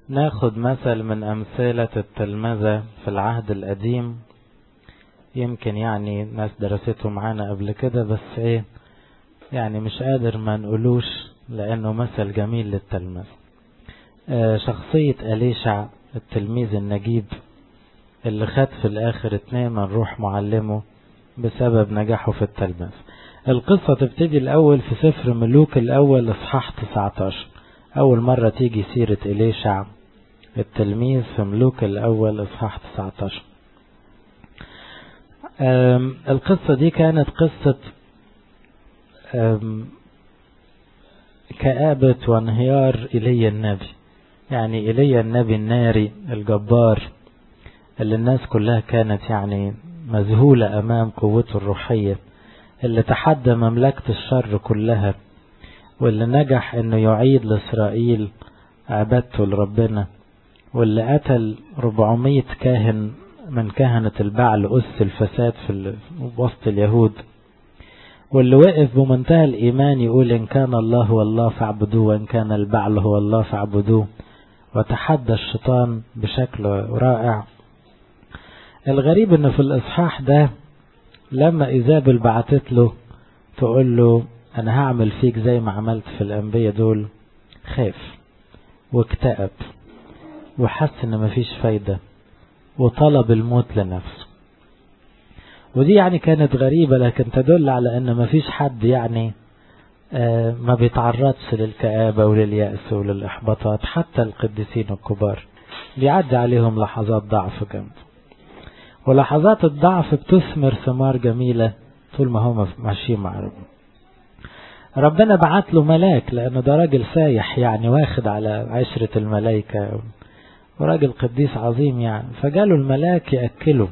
ناخد مثل من أمثلة التلمذة في العهد القديم يمكن يعني ناس درسته معانا قبل كده بس ايه يعني مش قادر ما نقولوش لأنه مثل جميل للتلمذة آه شخصية أليشع التلميذ النجيب اللي خد في الآخر اتنين من روح معلمه بسبب نجاحه في التلمذة القصة تبتدي الأول في سفر ملوك الأول إصحاح 19 أول مرة تيجي سيرة إليشع التلميذ في ملوك الأول إصحاح 19 القصة دي كانت قصة كآبة وانهيار إلي النبي يعني إلي النبي الناري الجبار اللي الناس كلها كانت يعني مذهولة أمام قوته الروحية اللي تحدى مملكة الشر كلها واللي نجح انه يعيد لإسرائيل عبادته لربنا واللي قتل 400 كاهن من كهنة البعل أس الفساد في وسط اليهود واللي وقف بمنتهى الإيمان يقول إن كان الله هو الله فاعبدوه وإن كان البعل هو الله فاعبدوه وتحدى الشيطان بشكل رائع الغريب انه في الإصحاح ده لما إيزابل بعتت له تقول له أنا هعمل فيك زي ما عملت في الأنبياء دول خاف واكتئب وحس إن مفيش فايدة وطلب الموت لنفسه ودي يعني كانت غريبة لكن تدل على أن مفيش حد يعني آه ما بيتعرضش للكآبة ولليأس وللإحباطات حتى القديسين الكبار بيعدي عليهم لحظات ضعف جامده ولحظات الضعف بتثمر ثمار جميلة طول ما هم ماشيين مع ربنا ربنا بعت له ملاك لأنه ده راجل سايح يعني واخد على عشرة الملائكة وراجل قديس عظيم يعني فجاله الملاك يأكله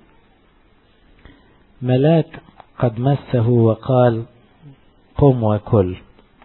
ملاك قد مسه وقال قم وكل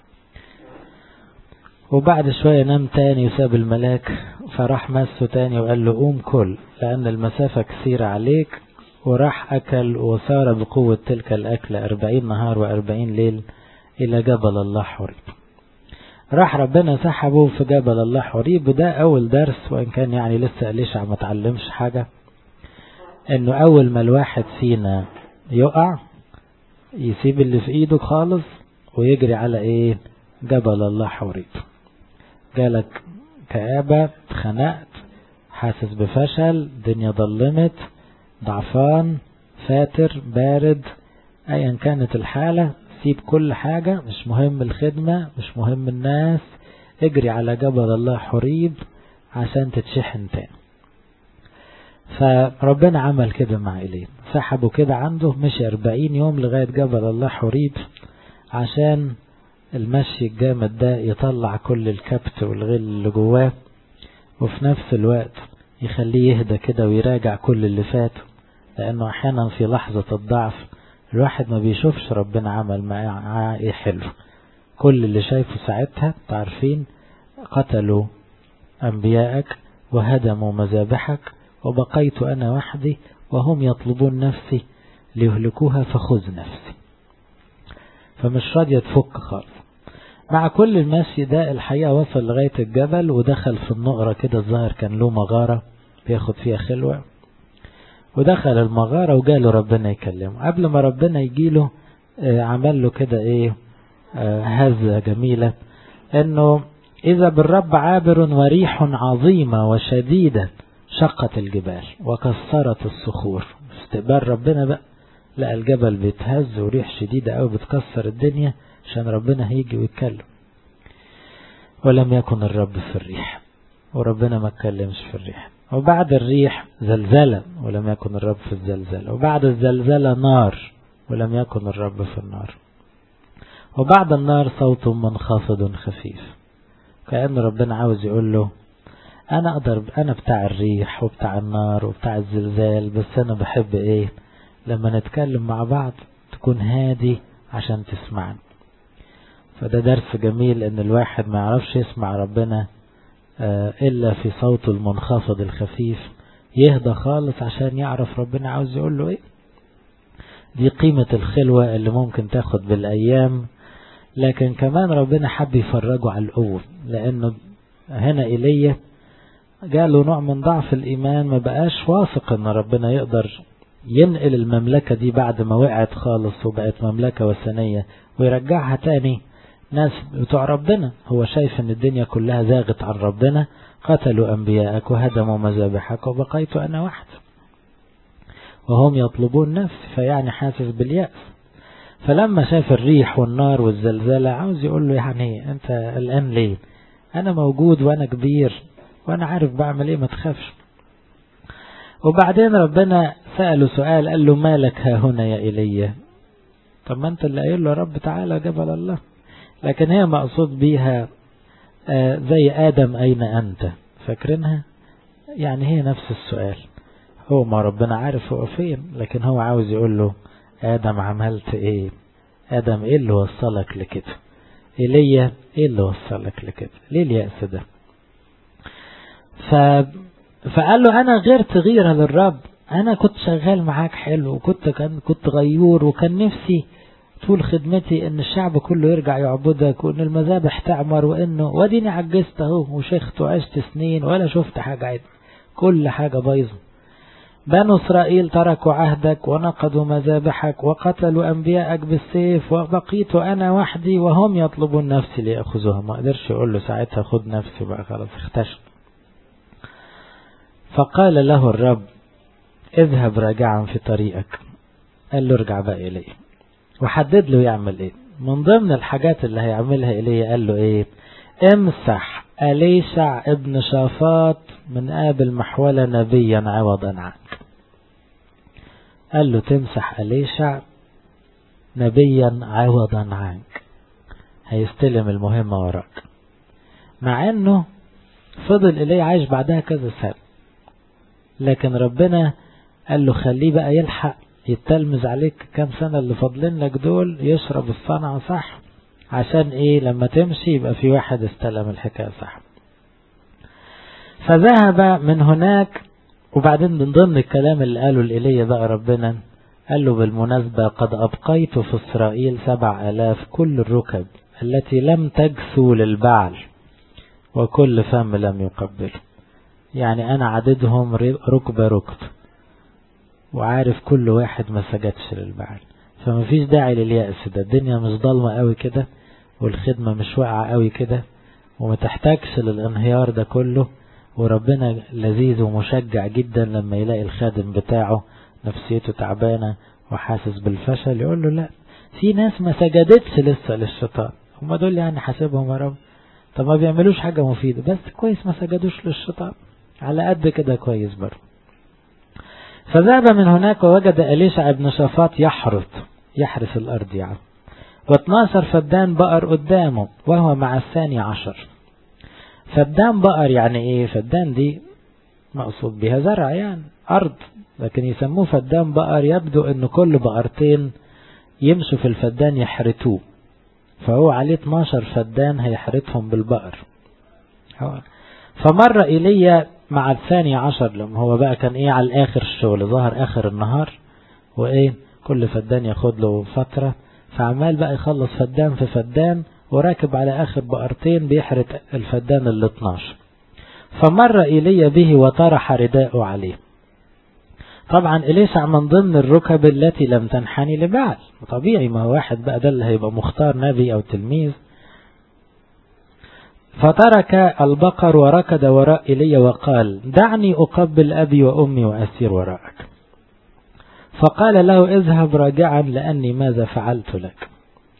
وبعد شوية نام تاني وساب الملاك فراح مسه تاني وقال له قوم كل لأن المسافة كثيرة عليك وراح أكل وسار بقوة تلك الأكلة أربعين نهار وأربعين ليل إلى جبل الله حريب راح ربنا سحبه في جبل الله حريب وده أول درس وإن كان يعني لسه ليش ما تعلمش حاجة إنه أول ما الواحد فينا يقع يسيب اللي في إيده خالص ويجري على إيه جبل الله حريب جالك كآبة اتخنقت حاسس بفشل الدنيا ضلمت ضعفان فاتر بارد ايا كانت الحالة سيب كل حاجة مش مهم الخدمة مش مهم الناس اجري على جبل الله حريب عشان تتشحن تاني فربنا عمل كده مع إليه سحبه كده عنده مشي أربعين يوم لغاية جبل الله حريب عشان المشي الجامد ده يطلع كل الكبت والغل اللي جواه وفي نفس الوقت يخليه يهدى كده ويراجع كل اللي فات لأنه أحيانا في لحظة الضعف الواحد ما بيشوفش ربنا عمل معاه ايه حلو كل اللي شايفه ساعتها تعرفين قتلوا أنبياءك وهدموا مذابحك وبقيت أنا وحدي وهم يطلبون نفسي ليهلكوها فخذ نفسي فمش راضية تفك خالص مع كل المشي ده الحقيقة وصل لغاية الجبل ودخل في النقرة كده الظاهر كان له مغارة بياخد فيها خلوة ودخل المغارة وجاله ربنا يكلمه قبل ما ربنا يجيله عمل له كده ايه هزة جميلة انه اذا بالرب عابر وريح عظيمة وشديدة شقت الجبال وكسرت الصخور استقبال ربنا بقى لقى الجبل بيتهز وريح شديدة قوي بتكسر الدنيا عشان ربنا هيجي ويتكلم ولم يكن الرب في الريح وربنا ما اتكلمش في الريح وبعد الريح زلزلة ولم يكن الرب في الزلزلة وبعد الزلزلة نار ولم يكن الرب في النار وبعد النار صوت منخفض خفيف كأن ربنا عاوز يقول له أنا أقدر أنا بتاع الريح وبتاع النار وبتاع الزلزال بس أنا بحب إيه لما نتكلم مع بعض تكون هادي عشان تسمعني فده درس جميل ان الواحد ما يعرفش يسمع ربنا الا في صوته المنخفض الخفيف يهدى خالص عشان يعرف ربنا عاوز يقول له ايه دي قيمة الخلوة اللي ممكن تاخد بالايام لكن كمان ربنا حب يفرجه على القوة لانه هنا ايليا جاله نوع من ضعف الإيمان ما بقاش واثق أن ربنا يقدر ينقل المملكة دي بعد ما وقعت خالص وبقت مملكة وثنية ويرجعها تاني ناس بتوع ربنا هو شايف ان الدنيا كلها زاغت عن ربنا قتلوا أنبياءك وهدموا مذابحك وبقيت أنا وحد وهم يطلبون نفسي فيعني حاسس باليأس فلما شاف الريح والنار والزلزلة عاوز يقول له يعني انت الآن ليه انا موجود وانا كبير وانا عارف بعمل ايه ما تخافش وبعدين ربنا سأله سؤال قال له مالك ها هنا يا إيليا طب ما انت اللي قايل له رب تعالى جبل الله لكن هي مقصود بيها آه زي آدم أين أنت فاكرينها يعني هي نفس السؤال هو ما ربنا عارف هو فين لكن هو عاوز يقول له آدم عملت ايه آدم ايه اللي وصلك لكده إيليا ايه اللي وصلك لكده ليه اليأس ده ف... فقال له انا غيرت غيرة للرب انا كنت شغال معاك حلو وكنت كان كنت غيور وكان نفسي طول خدمتي ان الشعب كله يرجع يعبدك وان المذابح تعمر وانه واديني عجزت اهو وشيخت وعشت سنين ولا شفت حاجة عدل كل حاجة بايظة بنو إسرائيل تركوا عهدك ونقضوا مذابحك وقتلوا أنبياءك بالسيف وبقيت أنا وحدي وهم يطلبون نفسي ليأخذوها ما قدرش يقول له ساعتها خد نفسي بقى خلاص اختشم فقال له الرب اذهب راجعا في طريقك قال له ارجع بقى إليه وحدد له يعمل ايه من ضمن الحاجات اللي هيعملها إليه قال له ايه امسح أليشع ابن شافاط من آب المحولة نبيا عوضا عنك قال له تمسح أليشع نبيا عوضا عنك هيستلم المهمة وراك مع انه فضل إليه عايش بعدها كذا سنة لكن ربنا قال له خليه بقى يلحق يتلمز عليك كام سنة اللي فاضلين لك دول يشرب الصنعة صح عشان ايه لما تمشي يبقى في واحد استلم الحكاية صح فذهب من هناك وبعدين من ضمن الكلام اللي قاله الإليه بقى ربنا قال له بالمناسبة قد أبقيت في إسرائيل سبع ألاف كل الركب التي لم تجثو للبعل وكل فم لم يقبله يعني أنا عددهم ركبة ركب وعارف كل واحد ما سجدش للبعل فما فيش داعي لليأس ده الدنيا مش ضلمة قوي كده والخدمة مش واقعة قوي كده وما تحتاجش للانهيار ده كله وربنا لذيذ ومشجع جدا لما يلاقي الخادم بتاعه نفسيته تعبانة وحاسس بالفشل يقول له لا في ناس ما سجدتش لسه للشيطان هم دول يعني حاسبهم يا رب طب ما بيعملوش حاجة مفيدة بس كويس ما سجدوش للشيطان على قد كده كويس برضه فذهب من هناك ووجد أليشع بن شافاط يحرث يحرث الأرض يعني و12 فدان بقر قدامه وهو مع الثاني عشر فدان بقر يعني ايه فدان دي مقصود بها زرع يعني أرض لكن يسموه فدان بقر يبدو ان كل بقرتين يمشوا في الفدان يحرتوه فهو عليه 12 فدان هيحرتهم بالبقر فمر إيليا مع الثاني عشر لما هو بقى كان ايه على الاخر الشغل ظهر اخر النهار وايه كل فدان ياخد له فترة فعمال بقى يخلص فدان في فدان وراكب على اخر بقرتين بيحرت الفدان ال 12 فمر إيليا به وطرح رداءه عليه طبعا إليسع من ضمن الركب التي لم تنحني لبعل طبيعي ما هو واحد بقى ده اللي هيبقى مختار نبي أو تلميذ فترك البقر وركض وراء إلي وقال دعني أقبل أبي وأمي وأسير وراءك فقال له اذهب راجعا لأني ماذا فعلت لك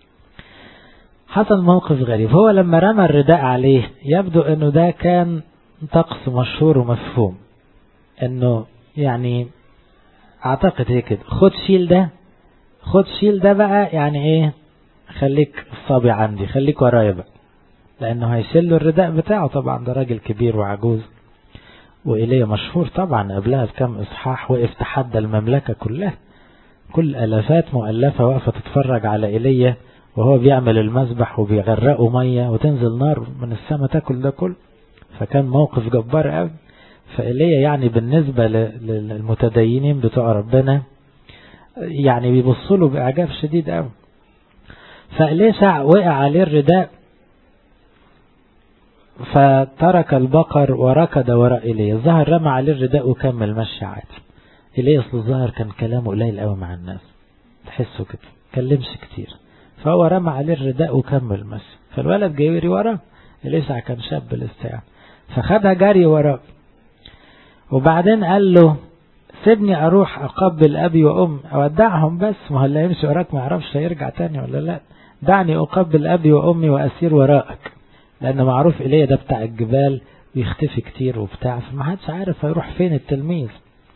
حصل موقف غريب هو لما رمى الرداء عليه يبدو أنه ده كان طقس مشهور ومفهوم أنه يعني أعتقد هيك كده خد شيل ده خد شيل ده بقى يعني ايه خليك الصابي عندي خليك ورايا بقى لأنه هيشيل له الرداء بتاعه طبعا ده راجل كبير وعجوز وإليه مشهور طبعا قبلها بكم إصحاح وقف تحدى المملكة كلها كل ألفات مؤلفة واقفة تتفرج على إيليا وهو بيعمل المذبح وبيغرقوا مية وتنزل نار من السماء تاكل ده كله فكان موقف جبار قوي فإيليا يعني بالنسبة للمتدينين بتوع ربنا يعني بيبصوا له بإعجاب شديد قوي فإليسع وقع عليه الرداء فترك البقر وركض وراء إليه الظهر رمى عليه الرداء وكمل مشي عادي إليه أصل الظهر كان كلامه قليل قوي مع الناس تحسه كده كلمش كتير فهو رمى عليه الرداء وكمل مشي فالولد جاي يجري وراه إليسع كان شاب لسه فخدها جري وراه وبعدين قال له سيبني اروح اقبل ابي وام اودعهم بس ما هو اللي يمشي وراك ما يعرفش هيرجع تاني ولا لا دعني اقبل ابي وامي واسير وراءك لان معروف ايليا ده بتاع الجبال ويختفي كتير وبتاع فما حدش عارف هيروح فين التلميذ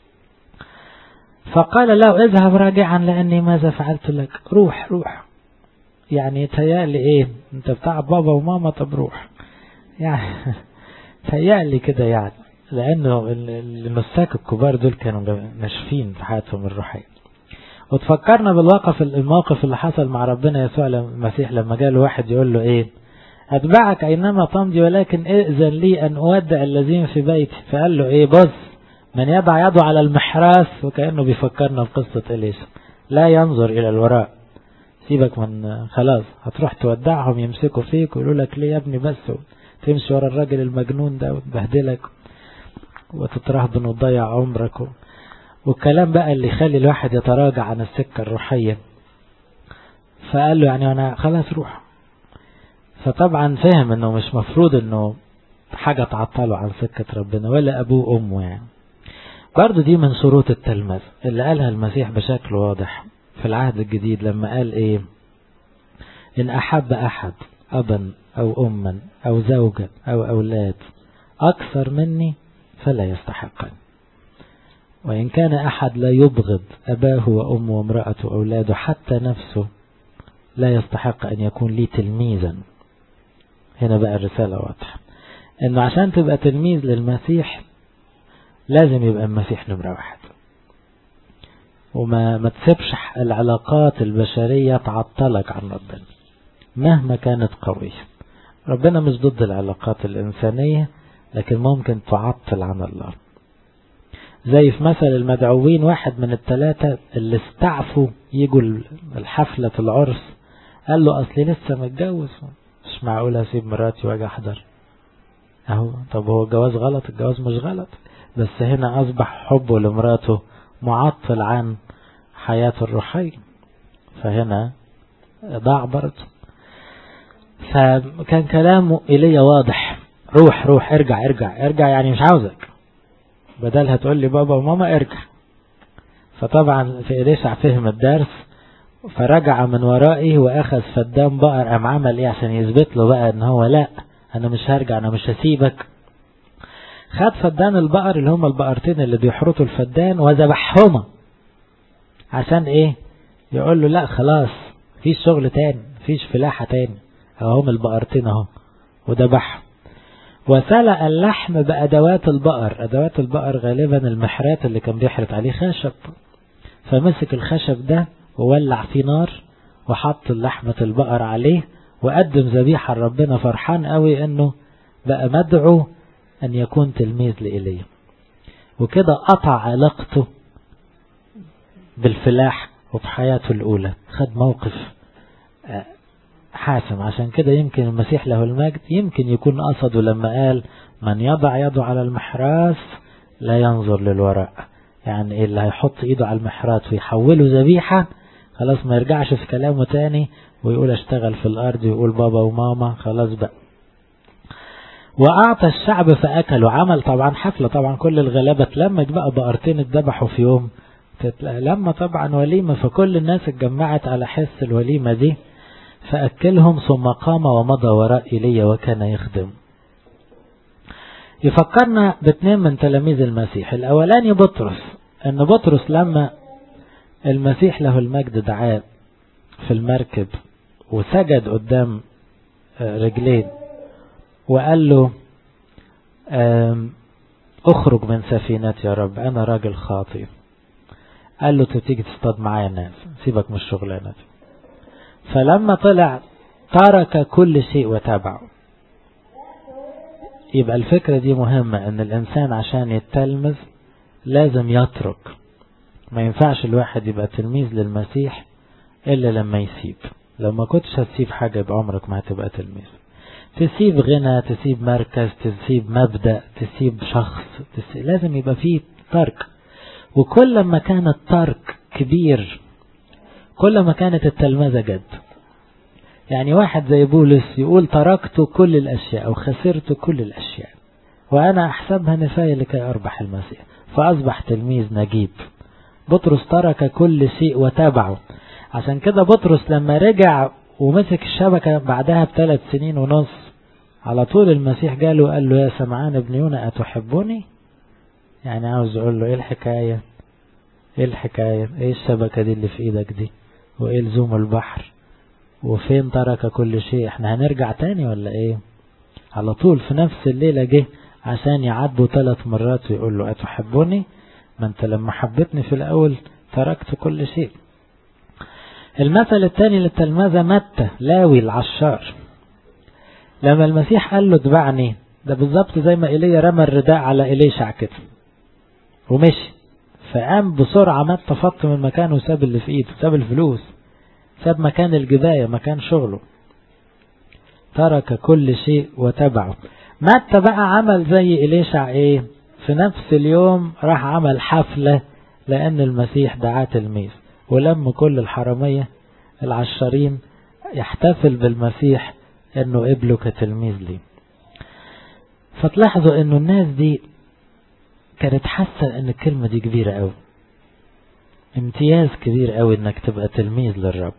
فقال له اذهب راجعا لاني ماذا فعلت لك روح روح يعني تهيألي ايه انت بتاع بابا وماما طب روح يعني تهيألي كده يعني لأنه المساك الكبار دول كانوا ناشفين في حياتهم الروحية وتفكرنا بالواقف الموقف اللي حصل مع ربنا يسوع المسيح لما جاء له واحد يقول له ايه أتبعك أينما تمضي ولكن ائذن لي أن أودع الذين في بيتي فقال له ايه بص من يضع يده على المحراس وكأنه بيفكرنا بقصة إليسا لا ينظر إلى الوراء سيبك من خلاص هتروح تودعهم يمسكوا فيك ويقولوا لك ليه يا ابني بس تمشي ورا الراجل المجنون ده وتبهدلك وتترهبن وتضيع عمرك والكلام بقى اللي يخلي الواحد يتراجع عن السكة الروحية فقال له يعني أنا خلاص روح فطبعا فهم انه مش مفروض انه حاجة تعطله عن سكة ربنا ولا ابوه وامه يعني برضو دي من شروط التلمذ اللي قالها المسيح بشكل واضح في العهد الجديد لما قال ايه ان احب احد ابا او اما او زوجا او اولاد اكثر مني فلا يستحقني وإن كان أحد لا يبغض أباه وأمه وامرأته وأولاده حتى نفسه لا يستحق أن يكون لي تلميذا هنا بقى الرسالة واضحة إنه عشان تبقى تلميذ للمسيح لازم يبقى المسيح نمرة واحد وما ما تسيبش العلاقات البشرية تعطلك عن ربنا مهما كانت قوية ربنا مش ضد العلاقات الإنسانية لكن ممكن تعطل عن الله زي في مثل المدعوين واحد من الثلاثة اللي استعفوا يجوا الحفلة العرس قال له أصلي لسه متجوز مش معقول أسيب مراتي واجي أحضر أهو طب هو الجواز غلط الجواز مش غلط بس هنا أصبح حبه لمراته معطل عن حياته الروحية فهنا ضاع برضه فكان كلامه إلي واضح روح روح ارجع ارجع ارجع يعني مش عاوزك بدلها تقول لي بابا وماما ارجع فطبعا في إليشع فهم الدرس فرجع من ورائه واخذ فدان بقر قام عمل ايه عشان يثبت له بقى ان هو لا انا مش هرجع انا مش هسيبك خد فدان البقر اللي هم البقرتين اللي بيحرطوا الفدان وذبحهما عشان ايه يقول له لا خلاص فيش شغل تاني فيش فلاحة تاني اهم البقرتين اهو وذبحهم وسلق اللحم بأدوات البقر أدوات البقر غالبا المحرات اللي كان بيحرط عليه خشب فمسك الخشب ده وولع فيه نار وحط اللحمة البقر عليه وقدم ذبيحة لربنا فرحان قوي انه بقى مدعو ان يكون تلميذ لإليه وكده قطع علاقته بالفلاح وبحياته الأولى خد موقف حاسم عشان كده يمكن المسيح له المجد يمكن يكون قصده لما قال من يضع يده على المحراس لا ينظر للوراء يعني اللي هيحط ايده على المحراث ويحوله ذبيحة خلاص ما يرجعش في كلامه تاني ويقول اشتغل في الارض ويقول بابا وماما خلاص بقى وأعطى الشعب فأكلوا عمل طبعا حفلة طبعا كل الغلابة اتلمت بقى بقرتين اتذبحوا في يوم لما طبعا وليمة فكل الناس اتجمعت على حس الوليمة دي فأكلهم ثم قام ومضى وراء إلي وكان يخدم يفكرنا باثنين من تلاميذ المسيح الأولاني بطرس أن بطرس لما المسيح له المجد دعاه في المركب وسجد قدام رجلين وقال له اخرج من سفينتي يا رب انا راجل خاطئ قال له تيجي تصطاد معايا الناس سيبك من الشغلانه دي فلما طلع ترك كل شيء وتابعه يبقى الفكرة دي مهمة ان الانسان عشان يتلمذ لازم يترك ما ينفعش الواحد يبقى تلميذ للمسيح الا لما يسيب لو ما كنتش هتسيب حاجة يبقى عمرك ما هتبقى تلميذ تسيب غنى تسيب مركز تسيب مبدأ تسيب شخص تسيب لازم يبقى فيه ترك وكل ما كان الترك كبير كل ما كانت التلمذة جد يعني واحد زي بولس يقول تركت كل الأشياء أو خسرت كل الأشياء وأنا أحسبها نفاية لكي أربح المسيح فأصبح تلميذ نجيب بطرس ترك كل شيء وتابعه عشان كده بطرس لما رجع ومسك الشبكة بعدها بثلاث سنين ونص على طول المسيح جاله قال له يا سمعان ابن يونا أتحبني يعني عاوز يقول له ايه الحكاية ايه الحكاية ايه الشبكة دي اللي في ايدك دي وايه لزوم البحر وفين ترك كل شيء احنا هنرجع تاني ولا ايه على طول في نفس الليلة جه عشان يعاتبه ثلاث مرات ويقول له أتحبني ما انت لما حبتني في الأول تركت كل شيء المثل الثاني للتلمذة متى لاوي العشار لما المسيح قال له اتبعني ده بالظبط زي ما ايليا رمى الرداء على إليشع كده ومشي فقام بسرعة متى فط من مكانه وساب اللي في ايده ساب الفلوس ساب مكان الجباية مكان شغله ترك كل شيء وتبعه متى بقى عمل زي إليشع ايه في نفس اليوم راح عمل حفلة لأن المسيح دعاه تلميذ ولم كل الحرامية العشرين يحتفل بالمسيح انه قبله كتلميذ ليه فتلاحظوا انه الناس دي كانت حاسة ان الكلمة دي كبيرة قوي امتياز كبير قوي انك تبقى تلميذ للرب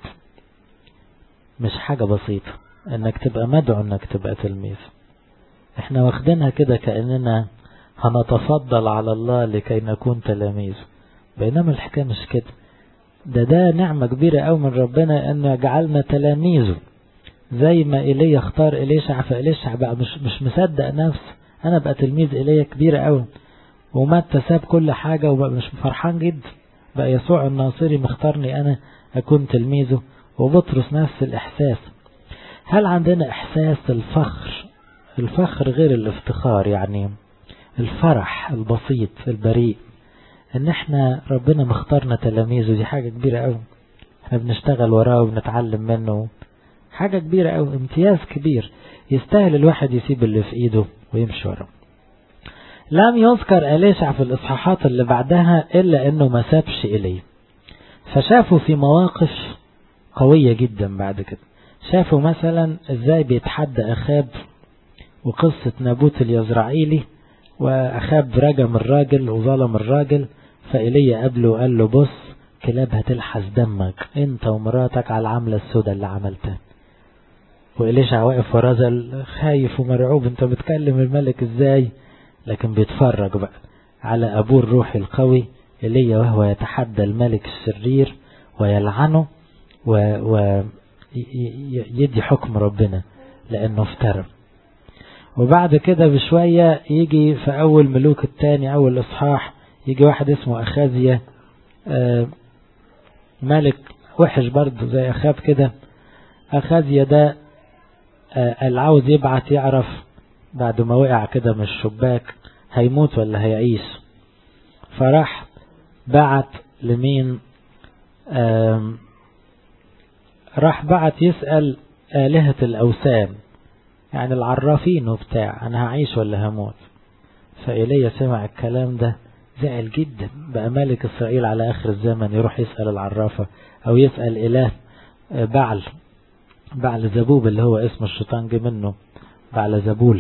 مش حاجة بسيطة انك تبقى مدعو انك تبقى تلميذ احنا واخدينها كده كأننا هنتفضل على الله لكي نكون تلاميذ بينما الحكاية مش كده ده ده نعمة كبيرة قوي من ربنا انه يجعلنا تلاميذه زي ما ايليا اختار إليشع فإليشع بقى مش مش مصدق نفسه انا بقى تلميذ ايليا كبيرة قوي ومتى ساب كل حاجة وبقى مش فرحان جدا بقى يسوع الناصري مختارني انا اكون تلميذه وبطرس نفس الاحساس هل عندنا احساس الفخر الفخر غير الافتخار يعني الفرح البسيط البريء ان احنا ربنا مختارنا تلاميذه دي حاجة كبيرة قوي احنا بنشتغل وراه وبنتعلم منه حاجة كبيرة قوي امتياز كبير يستاهل الواحد يسيب اللي في ايده ويمشي وراه لم يذكر أليشع في الإصحاحات اللي بعدها إلا أنه ما سابش إليه فشافوا في مواقف قوية جدا بعد كده شافوا مثلا ازاي بيتحدى أخاب وقصة نابوت اليزرعيلي وأخاب رجم الراجل وظلم الراجل فإلي قبله وقال له بص كلاب هتلحس دمك انت ومراتك على العملة السوداء اللي عملتها وإليشع واقف وراه خايف ومرعوب انت بتكلم الملك ازاي لكن بيتفرج بقى على أبوه الروحي القوي إلي وهو يتحدى الملك الشرير ويلعنه ويدي حكم ربنا لأنه افترى وبعد كده بشوية يجي في أول ملوك الثاني أول إصحاح يجي واحد اسمه أخازية ملك وحش برضه زي أخاب كده أخازية ده اللي عاوز يبعت يعرف بعد ما وقع كده من الشباك هيموت ولا هيعيش فراح بعت لمين راح بعت يسأل آلهة الأوثان يعني العرافين وبتاع أنا هعيش ولا هموت فإلي سمع الكلام ده زعل جدا بقى ملك إسرائيل على آخر الزمن يروح يسأل العرافة أو يسأل إله بعل بعل زبوب اللي هو اسم الشيطان جه منه بعل زبول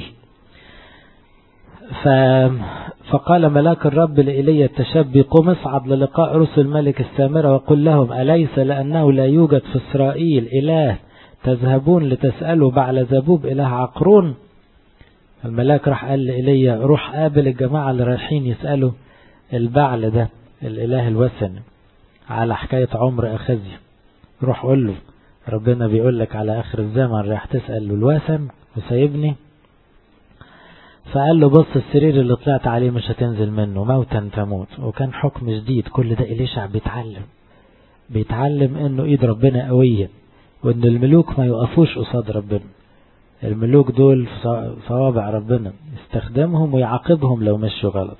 ف... فقال ملاك الرب لإلي التشبي قم اصعد للقاء رسل ملك السامرة وقل لهم أليس لأنه لا يوجد في إسرائيل إله تذهبون لتسألوا بعل زبوب إله عقرون الملاك راح قال لإلي روح قابل الجماعة اللي رايحين يسألوا البعل ده الإله الوثني على حكاية عمر أخزي روح قول له ربنا بيقول لك على آخر الزمن راح تسأل الوثن وسايبني فقال له بص السرير اللي طلعت عليه مش هتنزل منه موتا تموت وكان حكم جديد كل ده إليشع بيتعلم بيتعلم انه ايد ربنا قوية وان الملوك ما يقفوش قصاد ربنا الملوك دول صوابع ربنا يستخدمهم ويعاقبهم لو مشوا غلط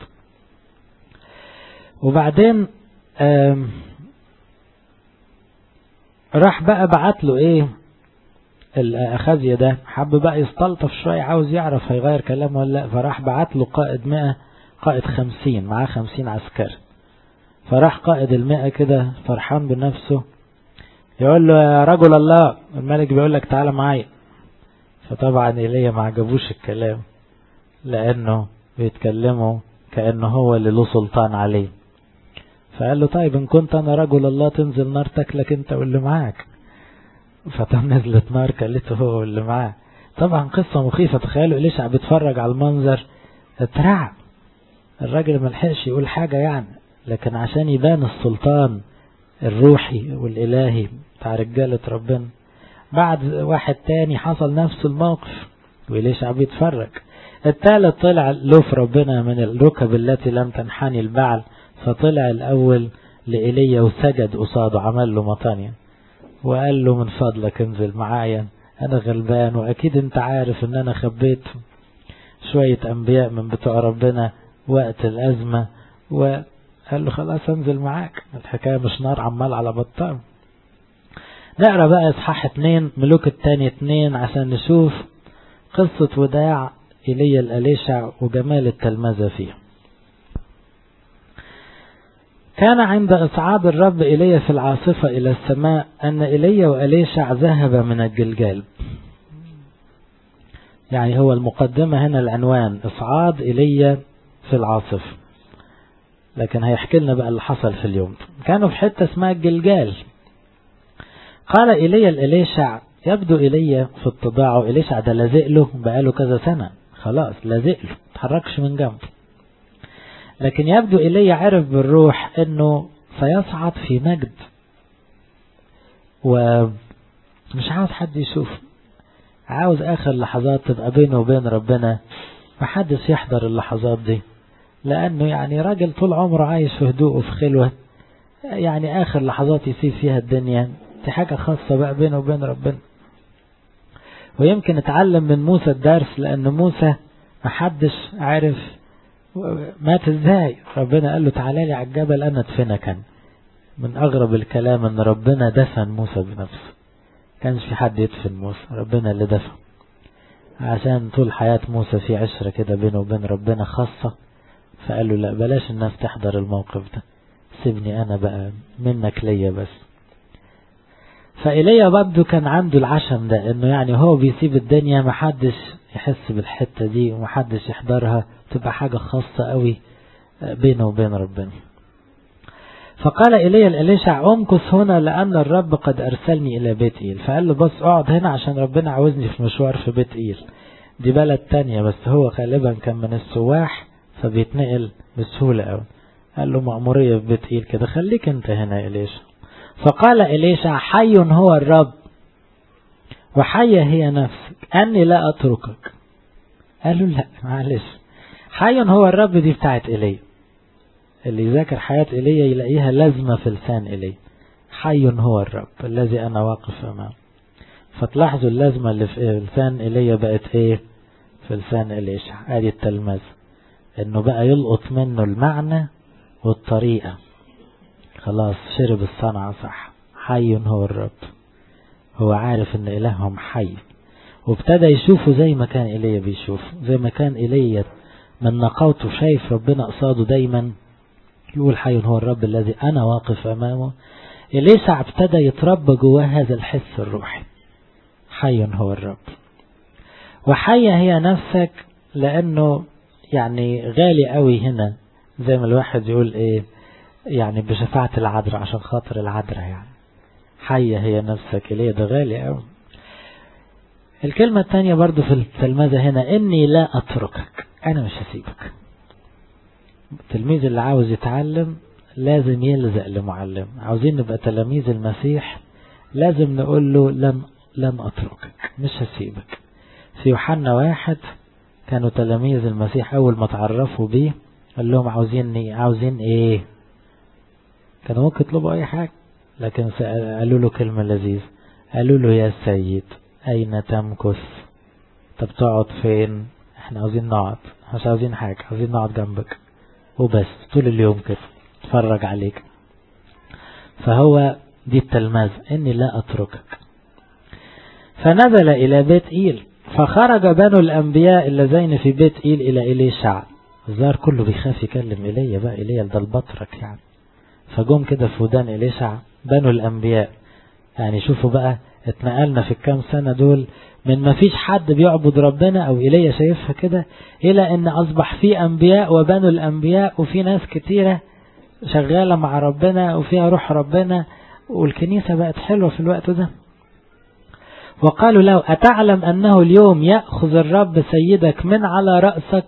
وبعدين راح بقى بعت له ايه الأخازية ده حب بقى يستلطف شوية عاوز يعرف هيغير كلامه ولا لا فراح بعت له قائد مئة قائد خمسين معاه خمسين عسكري فراح قائد المئة كده فرحان بنفسه يقول له يا رجل الله الملك بيقول لك تعالى معايا فطبعا ايليا ما عجبوش الكلام لانه بيتكلموا كانه هو اللي له سلطان عليه فقال له طيب ان كنت انا رجل الله تنزل نار تاكلك انت واللي معاك فطبعا نزلت نار كلته هو واللي معاه طبعا قصة مخيفة تخيلوا إليشع بيتفرج على المنظر اترعب الراجل ما لحقش يقول حاجة يعني لكن عشان يبان السلطان الروحي والإلهي بتاع رجالة ربنا بعد واحد تاني حصل نفس الموقف وإليشع بيتفرج التالت طلع له في ربنا من الركب التي لم تنحني البعل فطلع الأول لإيليا وسجد قصاده عمل له مطانية وقال له من فضلك انزل معايا أنا غلبان وأكيد أنت عارف إن أنا خبيت شوية أنبياء من بتوع ربنا وقت الأزمة وقال له خلاص انزل معاك الحكاية مش نار عمال على بطال نقرا بقى اصحاح اتنين ملوك التاني اتنين عشان نشوف قصة وداع إيليا الأليشع وجمال التلمذة فيه كان عند إصعاد الرب إلي في العاصفة إلى السماء أن إلي وأليشع ذهب من الجلجال يعني هو المقدمة هنا العنوان إصعاد إلي في العاصفة لكن هيحكي لنا بقى اللي حصل في اليوم كانوا في حتة اسمها الجلجال قال إلي الإليشع يبدو إلي في اتضاعه إليشع ده لازق له بقاله كذا سنة خلاص لازق له تحركش من جنبه لكن يبدو إلي عرف بالروح أنه سيصعد في مجد ومش عاوز حد يشوف عاوز آخر لحظات تبقى بينه وبين ربنا محدش يحضر اللحظات دي لأنه يعني راجل طول عمره عايش في هدوء وفي خلوة يعني آخر لحظات يسيب فيها الدنيا دي حاجة خاصة بقى بينه وبين ربنا ويمكن اتعلم من موسى الدرس لأن موسى محدش عارف مات ازاي ربنا قال له تعالى لي على الجبل انا ادفنك انا من اغرب الكلام ان ربنا دفن موسى بنفسه كانش في حد يدفن موسى ربنا اللي دفن عشان طول حياة موسى في عشرة كده بينه وبين ربنا خاصة فقال له لا بلاش الناس تحضر الموقف ده سيبني انا بقى منك ليا بس فإليا برضه كان عنده العشم ده انه يعني هو بيسيب الدنيا محدش يحس بالحتة دي ومحدش يحضرها تبقى حاجة خاصة قوي بينه وبين ربنا فقال إلي الإليشع أمكث هنا لأن الرب قد أرسلني إلى بيت إيل فقال له بص اقعد هنا عشان ربنا عاوزني في مشوار في بيت إيل دي بلد تانية بس هو غالبا كان من السواح فبيتنقل بسهولة قوي قال له مأمورية في بيت إيل كده خليك انت هنا يا إليشع فقال إليشع حي هو الرب وحية هي نفسك أني لا أتركك قال له لا معلش حي هو الرب دي بتاعت إلي اللي يذاكر حياة إلي يلاقيها لازمة في لسان إلي حي هو الرب الذي أنا واقف أمامه فتلاحظوا اللازمة اللي في لسان إلي بقت إيه في لسان إليشع آدي التلمذ إنه بقى يلقط منه المعنى والطريقة خلاص شرب الصنعة صح حي هو الرب هو عارف ان إلههم حي وابتدى يشوفه زي ما كان إيليا بيشوف زي ما كان إيليا من نقاوته شايف ربنا قصاده دايما يقول حي هو الرب الذي أنا واقف أمامه إليسع ابتدى يتربى جواه هذا الحس الروحي حي هو الرب وحية هي نفسك لأنه يعني غالي قوي هنا زي ما الواحد يقول ايه يعني بشفاعة العذراء عشان خاطر العذراء يعني حية هي نفسك إليه ده غالي قوي الكلمة الثانية برضو في التلمذة هنا إني لا أتركك أنا مش هسيبك التلميذ اللي عاوز يتعلم لازم يلزق لمعلم عاوزين نبقى تلاميذ المسيح لازم نقول له لن, لن أتركك مش هسيبك في يوحنا واحد كانوا تلاميذ المسيح أول ما تعرفوا بيه قال لهم عاوزين عاوزين إيه كانوا ممكن يطلبوا أي حاجة لكن قالوا له كلمة لذيذة قالوا له يا سيد أين تمكث طب تقعد فين احنا عاوزين نقعد مش عاوزين حاجة عاوزين نقعد جنبك وبس طول اليوم كده اتفرج عليك فهو دي التلمذ اني لا اتركك فنزل إلى بيت إيل فخرج بنو الأنبياء اللذين في بيت إيل إلى إليشع الظاهر كله بيخاف يكلم إيليا بقى إيليا ده البطرك يعني فجم كده في ودان إليشع بنو الأنبياء يعني شوفوا بقى اتنقلنا في الكام سنة دول من ما فيش حد بيعبد ربنا أو إيليا شايفها كده إلى أن أصبح في أنبياء وبنو الأنبياء وفي ناس كتيرة شغالة مع ربنا وفيها روح ربنا والكنيسة بقت حلوة في الوقت ده وقالوا له أتعلم أنه اليوم يأخذ الرب سيدك من على رأسك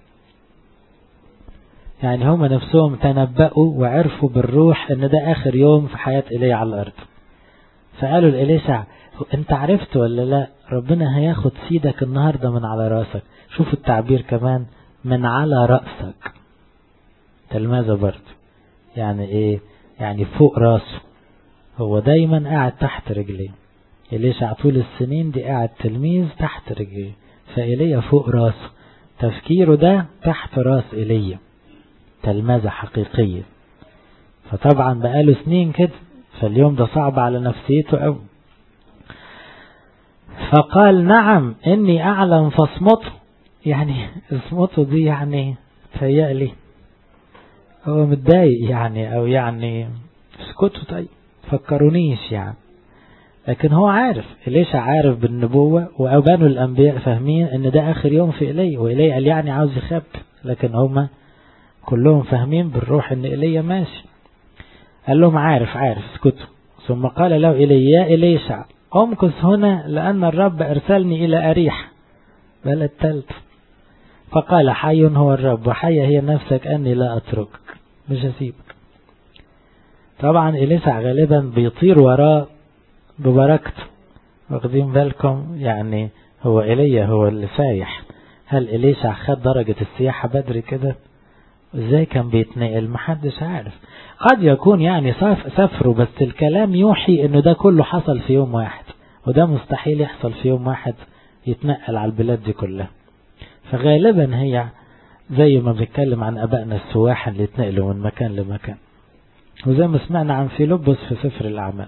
يعني هم نفسهم تنبأوا وعرفوا بالروح ان ده اخر يوم في حياة ايليا على الارض فقالوا لإليشع انت عرفت ولا لا ربنا هياخد سيدك النهاردة من على رأسك شوف التعبير كمان من على رأسك تلماذة برضه يعني ايه يعني فوق راسه هو دايما قاعد تحت رجليه إليشع طول السنين دي قاعد تلميذ تحت رجليه فإيليا فوق راسه تفكيره ده تحت راس إيليا تلمذة حقيقية فطبعا بقاله سنين كده فاليوم ده صعب على نفسيته أوي فقال نعم إني أعلم فاصمته يعني اصمته دي يعني تهيألي هو متضايق يعني أو يعني اسكتوا طيب فكرونيش يعني لكن هو عارف ليش عارف بالنبوة وأبانوا الأنبياء فاهمين إن ده آخر يوم في إلي وإلي قال يعني عاوز يخب لكن هما كلهم فاهمين بالروح إن إلي ماشي قال لهم عارف عارف اسكتوا ثم قال له إلي يا إليشع أمكث هنا لأن الرب أرسلني إلى أريح بلد تالت فقال حي هو الرب وحي هي نفسك أني لا أتركك مش هسيبك طبعا إليسع غالبا بيطير وراه ببركته واخدين بالكم يعني هو إلي هو اللي سايح هل إليشع خد درجة السياحة بدري كده ازاي كان بيتنقل محدش عارف قد يكون يعني سفره بس الكلام يوحي انه ده كله حصل في يوم واحد وده مستحيل يحصل في يوم واحد يتنقل على البلاد دي كلها فغالبا هي زي ما بنتكلم عن أبائنا السواح اللي يتنقلوا من مكان لمكان وزي ما سمعنا عن فيلبس في سفر الأعمال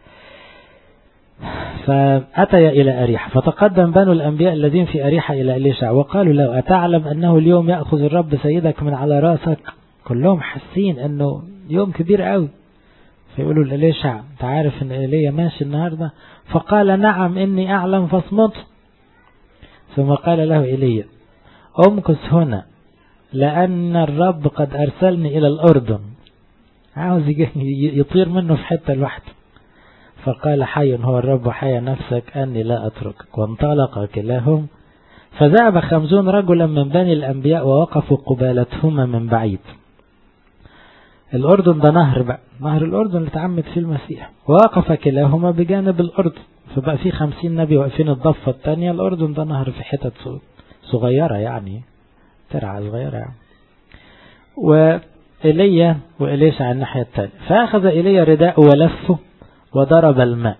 فأتي إلى أريحة فتقدم بنو الأنبياء الذين في أريحة إلى إليشع وقالوا له أتعلم أنه اليوم يأخذ الرب سيدك من على رأسك كلهم حاسين أنه يوم كبير قوي فيقولوا لإليشع أنت عارف أن إيليا ماشي النهاردة فقال نعم إني أعلم فاصمت ثم قال له إيليا أمكث هنا لأن الرب قد أرسلني إلى الأردن عاوز يطير منه في حتة لوحده فقال حي هو الرب حي نفسك أني لا أتركك وانطلق كلاهم فذهب خمسون رجلا من بني الأنبياء ووقفوا قبالتهما من بعيد الأردن ده نهر بقى نهر الأردن اللي تعمد فيه المسيح ووقف كلاهما بجانب الأردن فبقى في خمسين نبي واقفين الضفة الثانية الأردن ده نهر في حتت صغيرة يعني ترعى صغيرة يعني وإيليا وإليش على الناحية الثانية فأخذ إيليا رداء ولفه وضرب الماء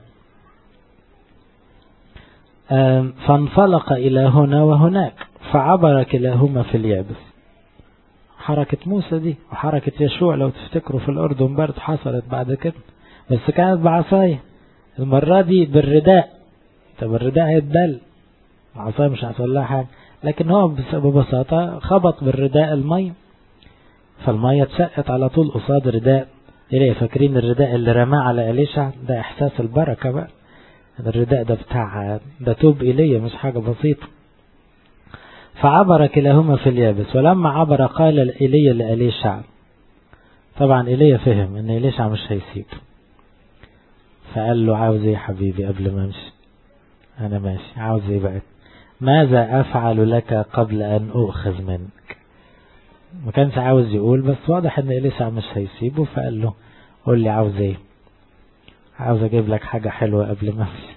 فانفلق إلى هنا وهناك فعبر كلاهما في اليابس حركة موسى دي وحركة يشوع لو تفتكروا في الأردن برضه حصلت بعد كده بس كانت بعصاية المرة دي بالرداء طب الرداء هيتبل العصاية مش هيحصل لها حاجة لكن هو ببساطة خبط بالرداء المية فالمية اتشقت على طول قصاد رداء إليه فاكرين الرداء اللي رماه على إليشع ده إحساس البركة بقى الرداء ده بتاع ده توب إليه مش حاجة بسيطة فعبر كلاهما في اليابس ولما عبر قال إلي لإليشع طبعا إلي فهم إن إليشع مش هيسيب فقال له عاوز ايه حبيبي قبل ما امشي انا ماشي عاوز ايه بقى ماذا افعل لك قبل ان اؤخذ منك ما كانش عاوز يقول بس واضح ان إليشع مش هيسيبه فقال له قول لي عاوز ايه عاوز اجيب لك حاجة حلوة قبل ما امشي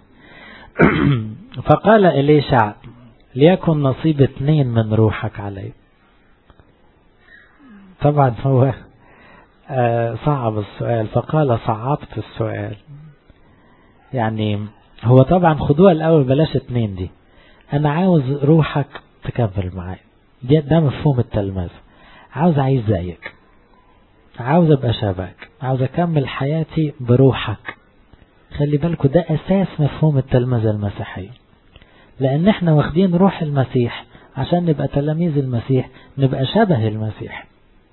فقال إليشع ليكن نصيب اتنين من روحك علي طبعا هو صعب السؤال فقال صعبت السؤال يعني هو طبعا خدوها الأول بلاش اتنين دي أنا عاوز روحك تكمل معايا ده, ده مفهوم التلمذة عاوز أعيش زيك عاوز أبقى شبهك عاوز أكمل حياتي بروحك خلي بالكم ده أساس مفهوم التلمذة المسيحية لأن احنا واخدين روح المسيح عشان نبقى تلاميذ المسيح نبقى شبه المسيح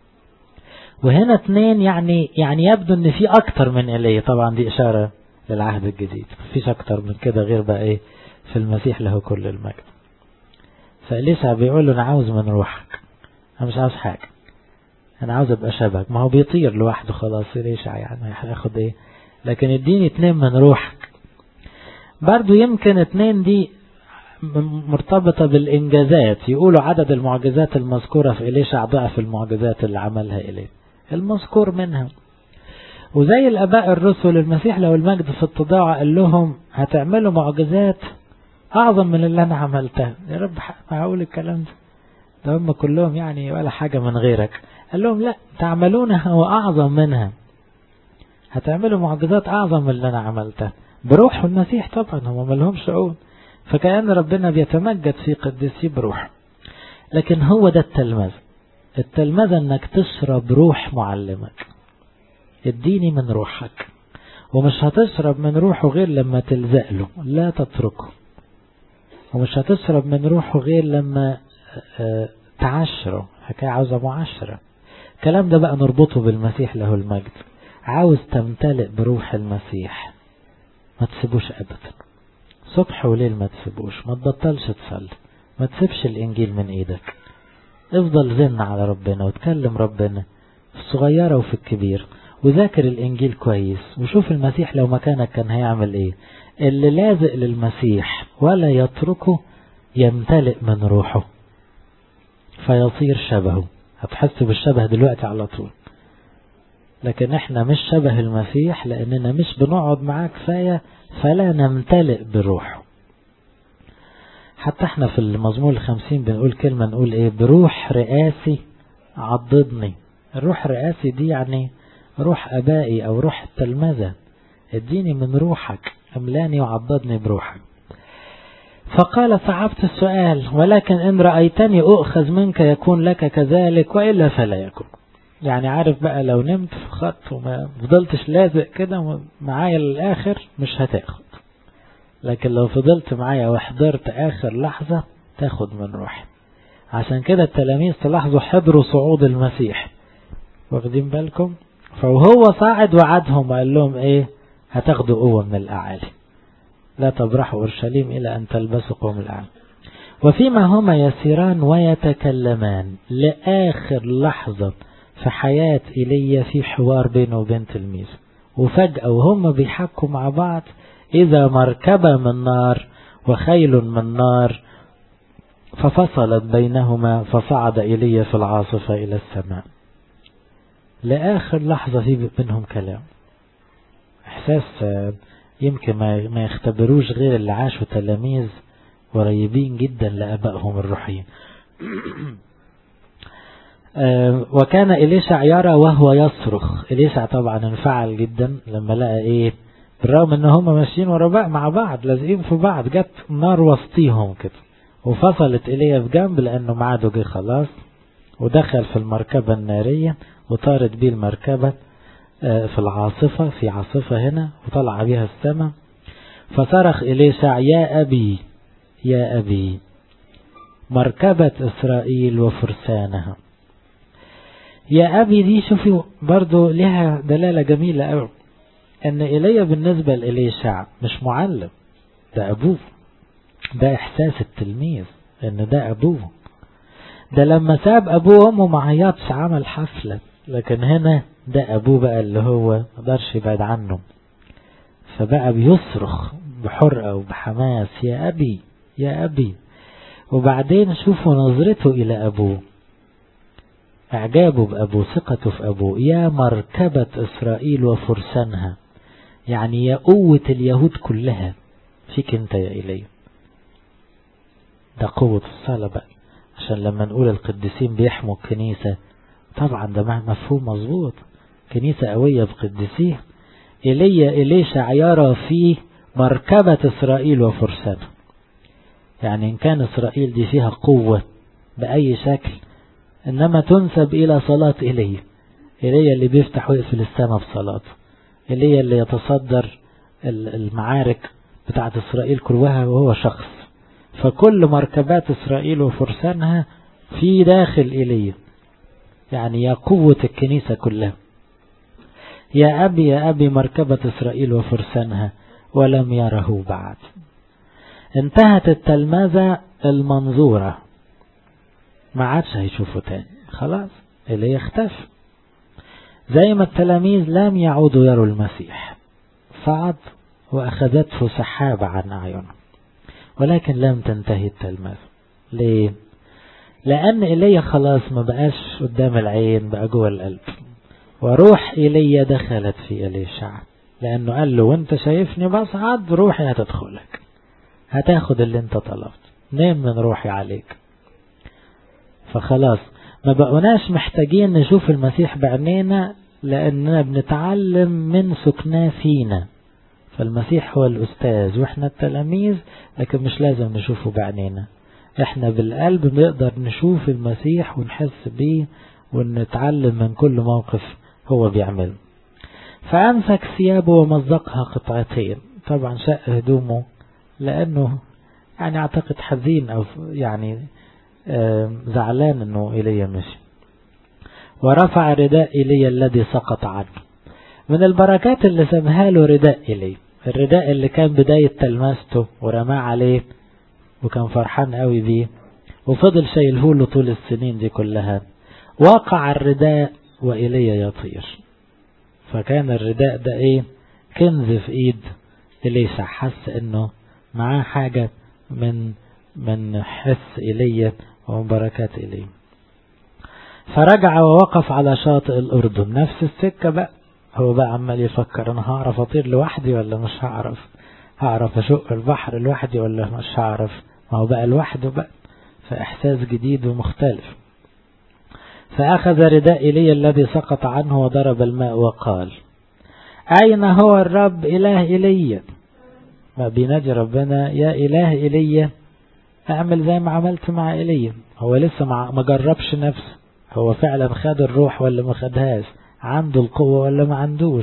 وهنا اتنين يعني يعني يبدو ان في اكتر من ايليا طبعا دي اشارة للعهد الجديد مفيش اكتر من كده غير بقى ايه في المسيح له كل المجد فإليسع بيقول له انا عاوز من روحك انا مش عاوز حاجة انا عاوز ابقى شبهك ما هو بيطير لوحده خلاص إليشع يعني هياخد ايه لكن اديني اتنين من روحك برضو يمكن اتنين دي مرتبطة بالإنجازات يقولوا عدد المعجزات المذكورة في إليشع ضعف المعجزات اللي عملها إليه المذكور منها وزي الأباء الرسل المسيح لو المجد في التضاع قال لهم هتعملوا معجزات أعظم من اللي أنا عملتها يا رب معقول الكلام ده ده هم كلهم يعني ولا حاجة من غيرك قال لهم لا تعملونها وأعظم منها هتعملوا معجزات أعظم من اللي أنا عملتها بروح المسيح طبعا هم ملهمش عون فكأن ربنا بيتمجد في قديسي بروح لكن هو ده التلمذة التلمذة انك تشرب روح معلمك اديني من روحك ومش هتشرب من روحه غير لما تلزق له لا تتركه ومش هتشرب من روحه غير لما تعشره حكاية عاوزة معاشرة الكلام ده بقى نربطه بالمسيح له المجد عاوز تمتلئ بروح المسيح ما تسيبوش ابدا صبح وليل ما تسيبوش ما تبطلش تصلي ما تسيبش الانجيل من ايدك افضل زن على ربنا وتكلم ربنا في الصغيرة وفي الكبير وذاكر الانجيل كويس وشوف المسيح لو مكانك كان هيعمل ايه اللي لازق للمسيح ولا يتركه يمتلئ من روحه فيصير شبهه هتحس بالشبه دلوقتي على طول لكن احنا مش شبه المسيح لاننا مش بنقعد معاه كفاية فلا نمتلئ بروحه حتى احنا في المزمور الخمسين بنقول كلمة نقول ايه بروح رئاسي عضدني الروح الرئاسي دي يعني روح ابائي او روح التلمذة اديني من روحك املاني وعضدني بروحك فقال صعبت السؤال ولكن ان رأيتني اؤخذ منك يكون لك كذلك وإلا فلا يكون يعني عارف بقى لو نمت في خط وما فضلتش لازق كده معايا للآخر مش هتاخد لكن لو فضلت معايا وحضرت آخر لحظة تاخد من روحي عشان كده التلاميذ تلاحظوا حضروا صعود المسيح واخدين بالكم فوهو صاعد وعدهم وقال لهم ايه هتاخدوا قوة من الأعالي لا تبرحوا أورشليم إلى أن تلبسوا قوم الأعالي وفيما هما يسيران ويتكلمان لآخر لحظة في حياة إيليا في حوار بينه وبين تلميذه وفجأة وهم بيحكوا مع بعض إذا مركبة من نار وخيل من نار ففصلت بينهما فصعد إيليا في العاصفة إلى السماء لآخر لحظة في بينهم كلام إحساس يمكن ما يختبروش غير اللي عاشوا تلاميذ قريبين جدا لأبائهم الروحيين وكان إليشع يرى وهو يصرخ إليشع طبعا انفعل جدا لما لقى إيه بالرغم ان هم ماشيين ورا بعض مع بعض لازقين في بعض جت نار وسطيهم كده وفصلت إليه في جنب لأنه معاده جه خلاص ودخل في المركبة النارية وطارت بيه المركبة في العاصفة في عاصفة هنا وطلع بيها السماء فصرخ إليشع يا أبي يا أبي مركبة إسرائيل وفرسانها يا أبي دي شوفي برضو لها دلالة جميلة أوي أن إيليا بالنسبة لإليشع مش معلم ده أبوه ده إحساس التلميذ أن ده أبوه ده لما ساب أبوه وأمه ما عيطش عمل حفلة لكن هنا ده أبوه بقى اللي هو مقدرش يبعد عنه فبقى بيصرخ بحرقة وبحماس يا أبي يا أبي وبعدين شوفوا نظرته إلى أبوه إعجابه بأبوه ثقته في أبوه يا مركبة إسرائيل وفرسانها يعني يا قوة اليهود كلها فيك انت يا إلي ده قوة الصلاة بقى عشان لما نقول القديسين بيحموا الكنيسة طبعا ده مفهوم مظبوط كنيسة قوية بقديسيه إلي إليشع يرى فيه مركبة إسرائيل وفرسانها يعني إن كان إسرائيل دي فيها قوة بأي شكل إنما تنسب إلى صلاة إلي إلي اللي بيفتح ويقفل السماء بصلاته إلي اللي يتصدر المعارك بتاعت إسرائيل كلها وهو شخص فكل مركبات إسرائيل وفرسانها في داخل إيليا يعني يا قوة الكنيسة كلها يا أبي يا أبي مركبة إسرائيل وفرسانها ولم يره بعد انتهت التلمذة المنظورة ما عادش هيشوفه تاني خلاص اللي يختفي زي ما التلاميذ لم يعودوا يروا المسيح صعد وأخذته سحابة عن أعينهم ولكن لم تنتهي التلمذة ليه؟ لأن إيليا خلاص ما بقاش قدام العين بقى جوه القلب وروح إيليا دخلت في إليشع لأنه قال له وانت شايفني بصعد روحي هتدخلك هتاخد اللي انت طلبت نام من روحي عليك فخلاص ما بقوناش محتاجين نشوف المسيح بعينينا لأننا بنتعلم من سكناه فينا فالمسيح هو الأستاذ وإحنا التلاميذ لكن مش لازم نشوفه بعينينا إحنا بالقلب بنقدر نشوف المسيح ونحس بيه ونتعلم من كل موقف هو بيعمله فأمسك ثيابه ومزقها قطعتين طبعا شق هدومه لأنه يعني أعتقد حزين أو يعني زعلان أنه إيليا مشي ورفع رداء إيليا الذي سقط عنه من البركات اللي سابها له رداء إيليا الرداء اللي كان بداية تلمسته ورماه عليه وكان فرحان قوي بيه وفضل شايله له طول السنين دي كلها وقع الرداء وإيليا يطير فكان الرداء ده ايه كنز في ايد إليسع حس انه معاه حاجة من من حس إيليا ومن بركات إيليا فرجع ووقف على شاطئ الأردن نفس السكة بقى هو بقى عمال يفكر أنا هعرف أطير لوحدي ولا مش هعرف هعرف أشق البحر لوحدي ولا مش هعرف ما هو بقى لوحده بقى فإحساس جديد ومختلف فأخذ رداء إيليا الذي سقط عنه وضرب الماء وقال أين هو الرب إله إيليا ما بينادي ربنا يا إله إيليا أعمل زي ما عملت مع إيليا هو لسه ما جربش نفسه هو فعلا خد الروح ولا ما خدهاش عنده القوة ولا ما عندوش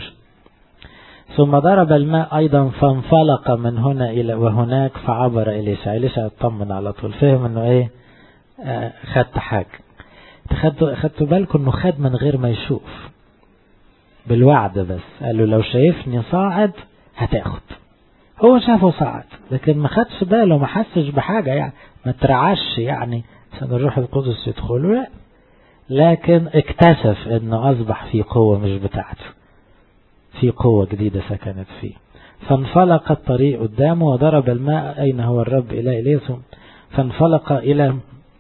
ثم ضرب الماء أيضا فانفلق من هنا إلى وهناك فعبر إليشع إليشع اطمن على طول فهم أنه إيه آه خدت حاجة خدتوا خدتوا بالكم أنه خد من غير ما يشوف بالوعد بس قال له لو شايفني صاعد هتاخد هو شافه صعد لكن ما خدش باله ما حسش بحاجة يعني ما ترعش يعني عشان الروح القدس يدخله لا لكن اكتشف انه اصبح في قوة مش بتاعته في قوة جديدة سكنت فيه فانفلق الطريق قدامه وضرب الماء أين هو الرب إلى إليسهم فانفلق إلى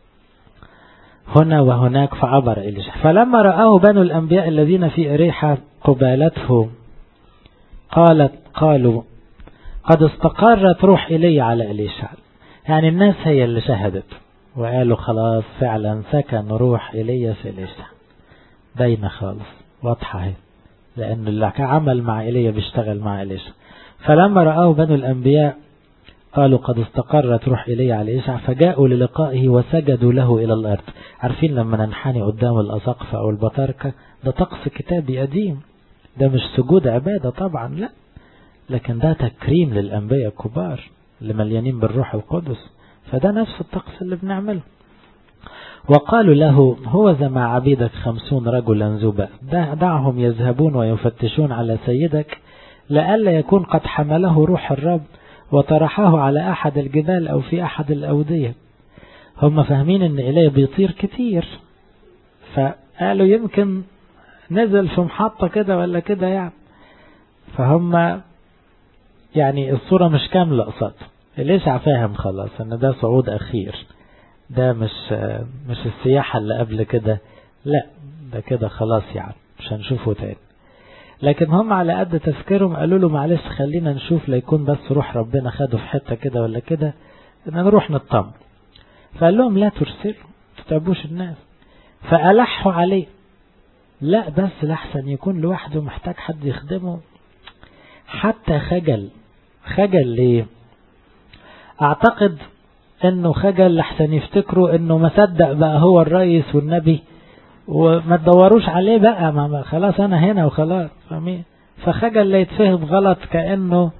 هنا وهناك فعبر إليش فلما رآه بنو الأنبياء الذين في إريحة قبالته قالت قالوا قد استقرت روح إلي على إليشع يعني الناس هي اللي شهدت وقالوا خلاص فعلا سكن روح إلي في إليشع باينة خالص واضحة اهي لأن اللي عمل مع إيليا بيشتغل مع إليشع فلما رآه بنو الأنبياء قالوا قد استقرت روح إلي على إيشع فجاءوا للقائه وسجدوا له إلى الأرض عارفين لما ننحني قدام الأساقفة أو البطاركة ده طقس كتابي قديم ده مش سجود عبادة طبعا لا لكن ده تكريم للأنبياء الكبار اللي مليانين بالروح القدس فده نفس الطقس اللي بنعمله وقالوا له هو مع عبيدك خمسون رجلا زبا دعهم يذهبون ويفتشون على سيدك لئلا يكون قد حمله روح الرب وطرحه على أحد الجبال أو في أحد الأودية هم فاهمين ان إليه بيطير كتير فقالوا يمكن نزل في محطة كده ولا كده يعني فهم يعني الصورة مش كاملة قصاد ليش فاهم خلاص ان ده صعود اخير ده مش مش السياحة اللي قبل كده لا ده كده خلاص يعني مش هنشوفه تاني لكن هم على قد تفكيرهم قالوا له معلش خلينا نشوف ليكون بس روح ربنا خده في حتة كده ولا كده ان نروح نطمن فقال لهم لا ترسلوا تتعبوش الناس فألحوا عليه لا بس لحسن يكون لوحده محتاج حد يخدمه حتى خجل خجل ليه اعتقد انه خجل لحسن يفتكروا انه ما صدق بقى هو الرئيس والنبي وما تدوروش عليه بقى ما خلاص انا هنا وخلاص فاهمين فخجل لا يتفهم غلط كانه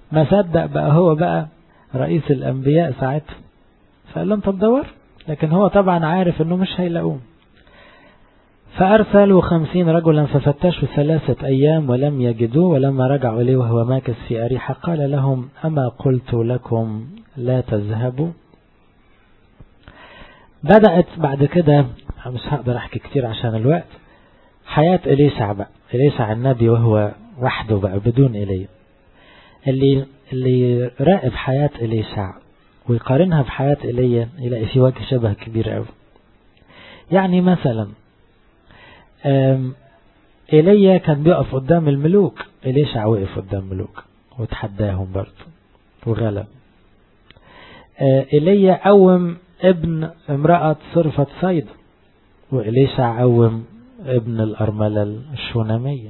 ما صدق بقى هو بقى رئيس الأنبياء ساعتها فقال لهم طب دور لكن هو طبعا عارف انه مش هيلاقوه فأرسلوا خمسين رجلا ففتشوا ثلاثة أيام ولم يجدوه ولما رجعوا إليه وهو ماكس في أريحة قال لهم أما قلت لكم لا تذهبوا بدأت بعد كده مش هقدر أحكي كتير عشان الوقت حياة إليشع بقى إليشع النبي وهو وحده بقى بدون إليه اللي اللي راقب حياة إليشع ويقارنها بحياة إيليا يلاقي في وجه شبه كبير قوي يعني مثلا إيليا كان بيقف قدام الملوك إليشع وقف قدام ملوك وتحداهم برضه وغلب إيليا قوم ابن امرأة صرفة صيد وإليشع قوم ابن الأرملة الشونامية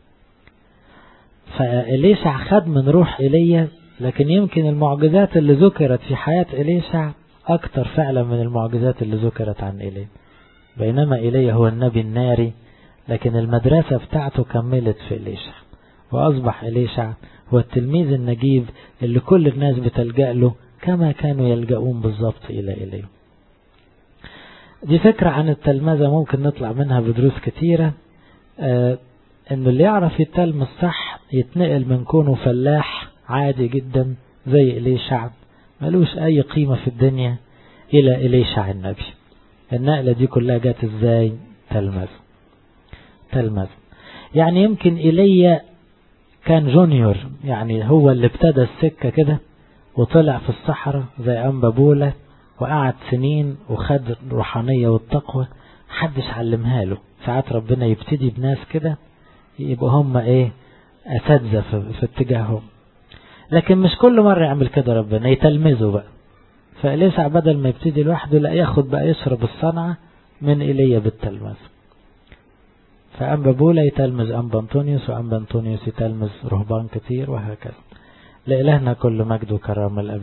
فإليشع خد من روح إيليا لكن يمكن المعجزات اللي ذكرت في حياة إليشع أكثر فعلا من المعجزات اللي ذكرت عن إيليا بينما إيليا هو النبي الناري لكن المدرسة بتاعته كملت في إليشع وأصبح إليشع هو التلميذ النجيب اللي كل الناس بتلجأ له كما كانوا يلجؤون بالضبط إلى إليه دي فكرة عن التلمذة ممكن نطلع منها بدروس كتيرة آه انه اللي يعرف يتلمذ صح يتنقل من كونه فلاح عادي جدا زي إليشع ملوش أي قيمة في الدنيا إلى إليشع النبي النقلة دي كلها جات إزاي تلمذ تلمذ يعني يمكن إيليا كان جونيور يعني هو اللي ابتدى السكة كده وطلع في الصحراء زي أنبابولة وقعد سنين وخد الروحانية والتقوى محدش علمها له ساعات ربنا يبتدي بناس كده يبقى هم ايه اساتذه في, في اتجاههم لكن مش كل مرة يعمل كده ربنا يتلمذه بقى فإليسع بدل ما يبتدي لوحده لا ياخد بقى يشرب الصنعة من إيليا بالتلمذ فأنبا بولا يتلمذ أنبا أنطونيوس وأنبا أنطونيوس يتلمذ رهبان كتير وهكذا لإلهنا كل مجد وكرامة الأبد